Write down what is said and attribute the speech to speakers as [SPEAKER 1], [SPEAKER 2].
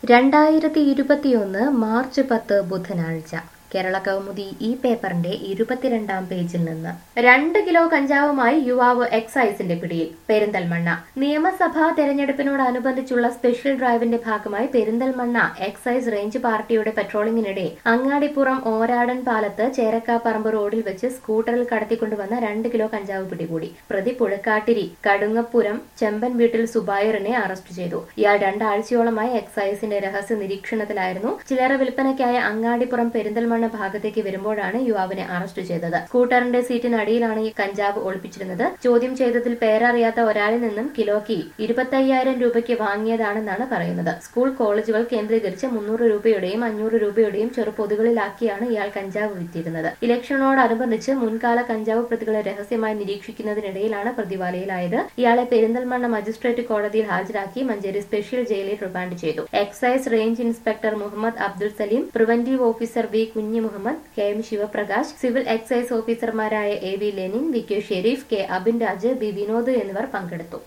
[SPEAKER 1] രണ്ടായിരത്തി ഇരുപത്തിയൊന്ന് മാർച്ച് പത്ത് ബുധനാഴ്ച കേരള കൗമുദി ഈ പേപ്പറിന്റെ ഇരുപത്തിരണ്ടാം പേജിൽ നിന്ന് രണ്ട് കിലോ കഞ്ചാവുമായി യുവാവ് എക്സൈസിന്റെ പിടിയിൽ പെരിന്തൽമണ്ണ നിയമസഭാ തെരഞ്ഞെടുപ്പിനോടനുബന്ധിച്ചുള്ള സ്പെഷ്യൽ ഡ്രൈവിന്റെ ഭാഗമായി പെരിന്തൽമണ്ണ എക്സൈസ് റേഞ്ച് പാർട്ടിയുടെ പട്രോളിംഗിനിടെ അങ്ങാടിപ്പുറം ഓരാടൻ പാലത്ത് ചേരക്കാപ്പറമ്പ് റോഡിൽ വെച്ച് സ്കൂട്ടറിൽ കടത്തിക്കൊണ്ടുവന്ന രണ്ട് കിലോ കഞ്ചാവ് പിടികൂടി പ്രതി പുഴക്കാട്ടിരി കടുങ്ങപ്പുരം ചെമ്പൻ വീട്ടിൽ സുബൈറിനെ അറസ്റ്റ് ചെയ്തു ഇയാൾ രണ്ടാഴ്ചയോളമായി എക്സൈസിന്റെ രഹസ്യ നിരീക്ഷണത്തിലായിരുന്നു ചില്ലറ വിൽപ്പനയ്ക്കായ അങ്ങാടിപ്പുറം പെരിന്തൽമണ്ണ ഭാഗത്തേക്ക് വരുമ്പോഴാണ് യുവാവിനെ അറസ്റ്റ് ചെയ്തത് സ്കൂട്ടറിന്റെ സീറ്റിനടിയിലാണ് ഈ കഞ്ചാവ് ഒളിപ്പിച്ചിരുന്നത് ചോദ്യം ചെയ്തതിൽ പേരറിയാത്ത ഒരാളിൽ നിന്നും കിലോയ്ക്ക് ഇരുപത്തയ്യായിരം രൂപയ്ക്ക് വാങ്ങിയതാണെന്നാണ് പറയുന്നത് സ്കൂൾ കോളേജുകൾ കേന്ദ്രീകരിച്ച് മുന്നൂറ് രൂപയുടെയും അഞ്ഞൂറ് രൂപയുടെയും ചെറുപൊതുകളിലാക്കിയാണ് ഇയാൾ കഞ്ചാവ് വിറ്റിരുന്നത് ഇലക്ഷനോടനുബന്ധിച്ച് മുൻകാല കഞ്ചാവ് പ്രതികളെ രഹസ്യമായി നിരീക്ഷിക്കുന്നതിനിടയിലാണ് പ്രതിവാലയിലായത് ഇയാളെ പെരിന്തൽമണ്ണ മജിസ്ട്രേറ്റ് കോടതിയിൽ ഹാജരാക്കി മഞ്ചേരി സ്പെഷ്യൽ ജയിലിൽ റിമാൻഡ് ചെയ്തു excise range inspector Muhammad Abdul Salim preventive officer V Kunhi Muhammad K M Sivaprakash civil excise ഓഫീസർമാരായ A V Lenin V K Sherif K Abin Raj B Vinod എന്നിവർ പങ്കെടുത്തു